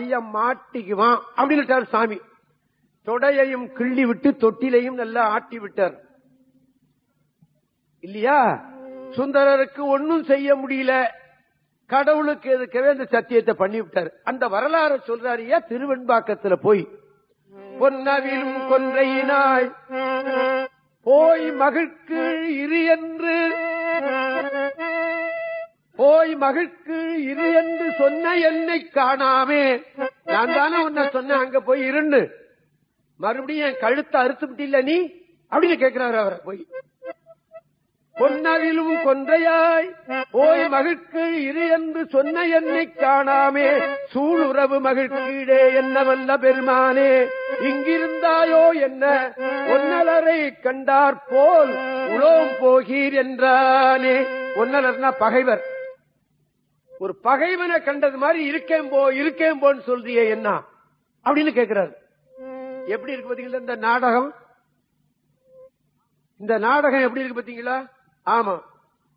மாட்டிய மாட்டிக்குவான் அப்படின்னு சாமி தொடையையும் கிள்ளி விட்டு தொட்டிலையும் நல்லா ஆட்டி விட்டார் இல்லையா சுந்தரருக்கு ஒன்னும் செய்ய முடியல கடவுளுக்கு எதுக்கவே அந்த சத்தியத்தை பண்ணி விட்டார் அந்த வரலாறு சொல்றாரியா திருவெண்பாக்கத்துல போய் பொன்னவிலும் கொன்றையினாய் போய் மகிழ்க்கு இரு என்று போய் மகிழ்க்கு இரு என்று சொன்ன என்னை காணாமே நான் தானே உன்னை சொன்னேன் அங்க போய் இருன்னு மறுபடியும் என் கழுத்தை அறுத்து விட்டில்ல நீ அப்படின்னு கேட்கிறாரு அவரை போய் பொன்னவிலும் கொன்றையாய் போய் மகிழ்க்கு இரு என்று சொன்ன என்னை காணாமே சூளுறவு மகிழ்க்கீடே என்ன வல்ல பெருமானே இங்கிருந்தாயோ என்ன ஒன்னலரை கண்டார் போல் உலோம் போகீர் என்றானே ஒன்னலர்னா பகைவர் ஒரு பகைவனை கண்டது மாதிரி இருக்கேன் போ இருக்கேன் போன்னு சொல்றியே என்ன அப்படின்னு கேட்கிறாரு எப்படி இருக்கு பாத்தீங்களா இந்த நாடகம் இந்த நாடகம் எப்படி இருக்கு பாத்தீங்களா ஆமா